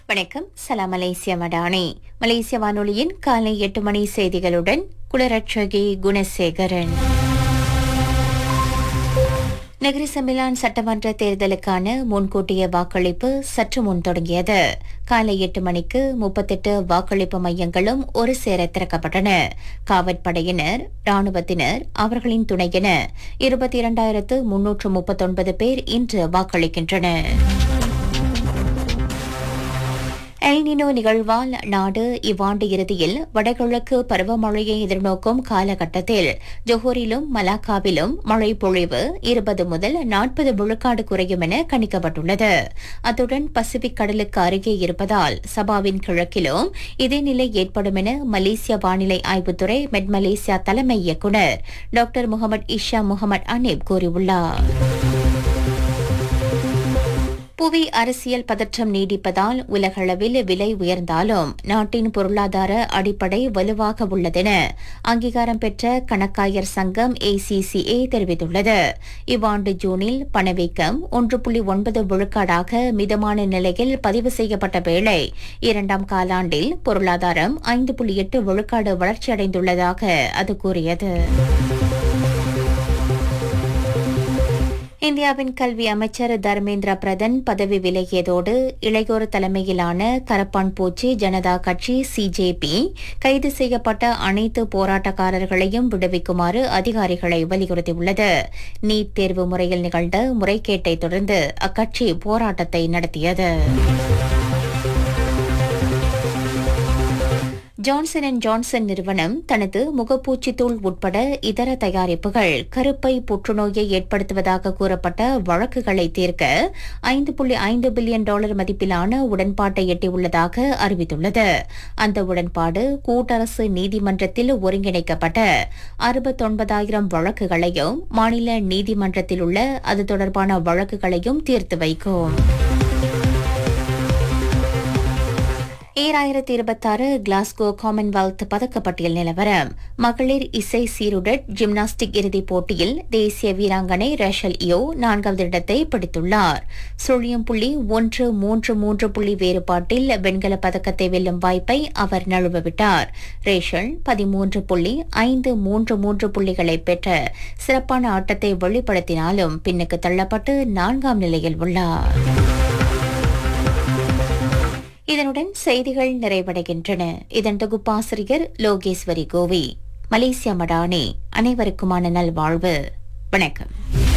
வணக்கம் சலாம் மலேசிய மடானி மலேசிய வானொலியின் காலை எட்டு மணி செய்திகளுடன் குளரட்சகி குணசேகரன் நகர சமிலான் சட்டமன்ற தேர்தலுக்கான முன்கூட்டிய வாக்களிப்பு சற்று முன் தொடங்கியது காலை எட்டு மணிக்கு முப்பத்தெட்டு வாக்களிப்பு மையங்களும் ஒரு சேர திறக்கப்பட்டன காவற்படையினர் ராணுவத்தினர் அவர்களின் துணை என இருபத்தி இரண்டாயிரத்து முன்னூற்று முப்பத்தொன்பது பேர் இன்று வாக்களிக்கின்றனர் எல்னினோ நிகழ்வால் நாடு இவ்வாண்டு இறுதியில் வடகிழக்கு பருவமழையை எதிர்நோக்கும் காலகட்டத்தில் ஜொஹூரிலும் மலாக்காவிலும் மழை பொழிவு இருபது முதல் நாற்பது விழுக்காடு குறையும் என கணிக்கப்பட்டுள்ளது அத்துடன் பசிபிக் கடலுக்கு அருகே இருப்பதால் சபாவின் கிழக்கிலும் இதே நிலை ஏற்படும் என மலேசிய வானிலை ஆய்வுத்துறை மெட் மலேசியா தலைமை இயக்குநர் doctor Mohammed Isha Mohammed Hanif கூறியுள்ளார் புவி அரசியல் பதற்றம் நீடிப்பதால் உலகளவில் விலை உயர்ந்தாலும் நாட்டின் பொருளாதார அடிப்படை வலுவாக உள்ளதென அங்கீகாரம் பெற்ற கணக்காயர் சங்கம் ஏசிசிஏ தெரிவித்துள்ளது இவ்வாண்டு ஜூனில் பணவீக்கம் ஒன்று புள்ளி ஒன்பது விழுக்காடாக மிதமான நிலையில் பதிவு செய்யப்பட்ட வேளை இரண்டாம் காலாண்டில் பொருளாதாரம் ஐந்து புள்ளி எட்டு விழுக்காடு வளர்ச்சியடைந்துள்ளதாக அது கூறியது இந்தியாவின் கல்வி அமைச்சர் தர்மேந்திர பிரதான் பதவி விலகியதோடு இளையோர் தலைமையிலான கரப்பான் பூச்சி ஜனதா கட்சி சிஜேபி கைது செய்யப்பட்ட அனைத்து போராட்டக்காரர்களையும் விடுவிக்குமாறு அதிகாரிகளை வலியுறுத்தியுள்ளது நீட் தேர்வு முறையில் நிகழ்ந்த முறைகேட்டை தொடர்ந்து அக்கட்சி போராட்டத்தை நடத்தியது ஜான்சன் அண்ட் ஜான்சன் நிறுவனம் தனது முகப்பூச்சி தூள் உட்பட இதர தயாரிப்புகள் கருப்பை புற்றுநோயை ஏற்படுத்துவதாக கூறப்பட்ட வழக்குகளை தீர்க்க ஐந்து புள்ளி ஐந்து பில்லியன் டாலர் மதிப்பிலான உடன்பாட்டை எட்டியுள்ளதாக அறிவித்துள்ளது அந்த உடன்பாடு கூட்டரசு நீதிமன்றத்தில் ஒருங்கிணைக்கப்பட்ட அறுபத்தொன்பதாயிரம் வழக்குகளையும் மாநில நீதிமன்றத்தில் உள்ள அது தொடர்பான வழக்குகளையும் தீர்த்து வைக்கும் ஈராயிரத்தி இருபத்தாறு கிளாஸ்கோ காமன்வெல்த் பதக்கப்பட்டியல் நிலவரம் மகளிர் இசை சீருடட் ஜிம்னாஸ்டிக் இறுதிப் போட்டியில் தேசிய வீராங்கனை ரேஷல் இயோ நான்காவது இடத்தை பிடித்துள்ளார் சுழியம் புள்ளி ஒன்று மூன்று மூன்று புள்ளி வேறுபாட்டில் வெண்கல பதக்கத்தை வெல்லும் வாய்ப்பை அவர் நழுவவிட்டார் ரேஷல் பதிமூன்று புள்ளி ஐந்து மூன்று மூன்று புள்ளிகளை பெற்ற சிறப்பான ஆட்டத்தை வெளிப்படுத்தினாலும் பின்னுக்கு தள்ளப்பட்டு நான்காம் நிலையில் உள்ளார் இதனுடன் செய்திகள் நிறைவடைகின்றன இதன் தொகுப்பாசிரியர் லோகேஸ்வரி கோவி மலேசியா மடானி அனைவருக்குமான நல்வாழ்வு வணக்கம்